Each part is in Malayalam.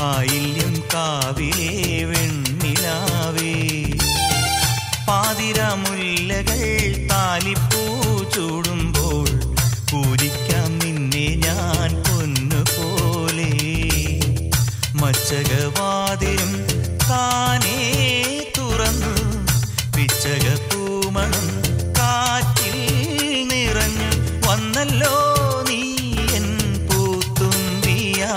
ആയില്യം കാവിലെ വെണ്ണിലാവേ പാതിരമുല്ലകൾ താലിപ്പൂ ചൂടുമ്പോൾ പൂരിക്കാം നിന്നെ ഞാൻ പൊന്നുപോലെ മച്ചകവാതിലും താനേ തുറന്നു പിച്ചക പൂമണം കാറ്റിൽ നിറഞ്ഞു വന്നല്ലോ നീ എൻ പൂത്തുമ്പിയാ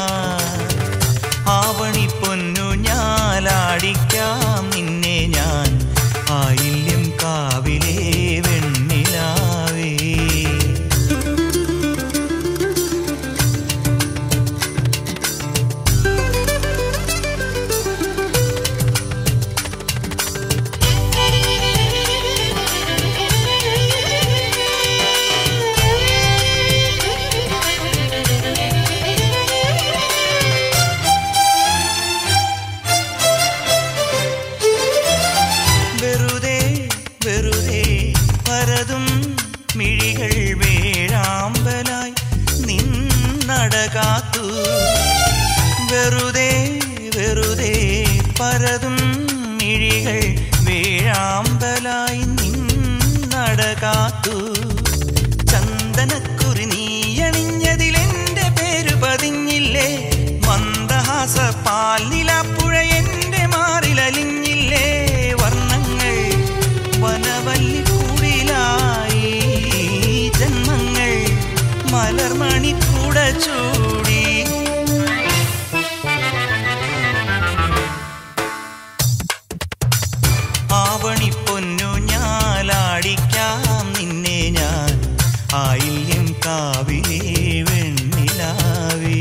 ആവണി പൊന്നു ഞാലാടിക്കാം നിന്നെ ഞാൻ ആയില്യം കാവിലെ വെണ്ണിലാവേ വെറുതെ വെറുതെ പരതും മിഴികൾ വേഴാമ്പലായി നിന്നടകാത്തു വെറുതെ വെറുതെ പരതും മിഴികൾ വേഴാമ്പലായി നിന്നടകാത്തു ചന്ദനക്കുറി നീയണിഞ്ഞതിലെന്റെ പേര് പതിഞ്ഞില്ലേ മന്ദഹാസ പാൽനിലാപ്പുഴ എന്റെ മാറിലലിഞ്ഞില്ലേ വർണ്ണങ്ങൾ വനവല്ലി കൂടിലായി ജന്മങ്ങൾ മലർമണി കൂട ചൂടി ആവണി പൊന്നു ഞാലാടിക്കാം നിന്നെ ഞാൻ ആയില്യം കാവിലെ വെണ്ണിലാവേ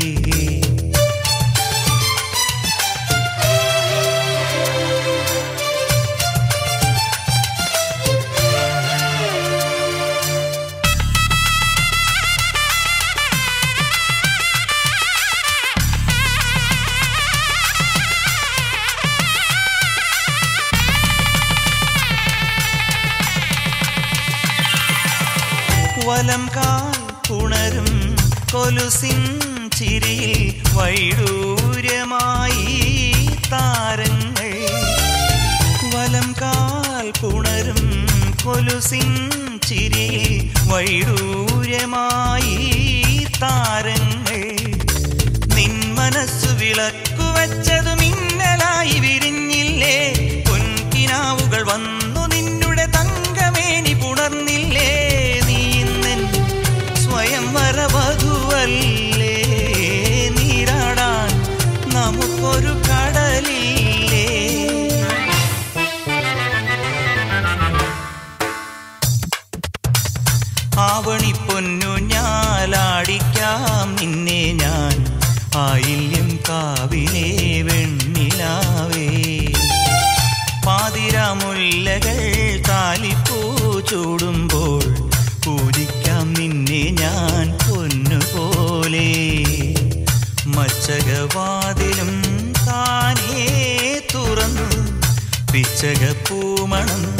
വലം കാൽ പുണരും കൊലുസിൻ ചിരിയിൽ വൈഡൂര്യമായി താരങ്ങൾ വലം കാൽ പുണരും കൊലുസിൻ ചിരിയിൽ വൈഡൂര്യമായി താരങ്ങൾ നിൻ മനസ്സു വിളക്കു വച്ചതു മിന്നലായി വിരിഞ്ഞില്ലേ പൊൻകിനാവുകൾ വന്നു നിന്നുടെ തങ്കമേനി പുണർന്നില്ലേ നീ ഇന്നൻ സ്വയം വരവധുവല്ലേ നീരാടാൻ നമുക്കൊരു കടലില്ലേ ആവണി പൊന്നു ഞാലാടിക്കാം നിന്നെ ഞാൻ ആയില്യം കാവിലെ വെണ്ണിലാവേ പാതിരാമുല്ലകൾ താലിപ്പൂ ചൂടുമ്പോൾ പൂജിക്കാം നിന്നെ ഞാൻ പൊന്നുപോലെ മച്ചകവാതിലും താനേ തുറന്നു പിച്ചക പൂമണം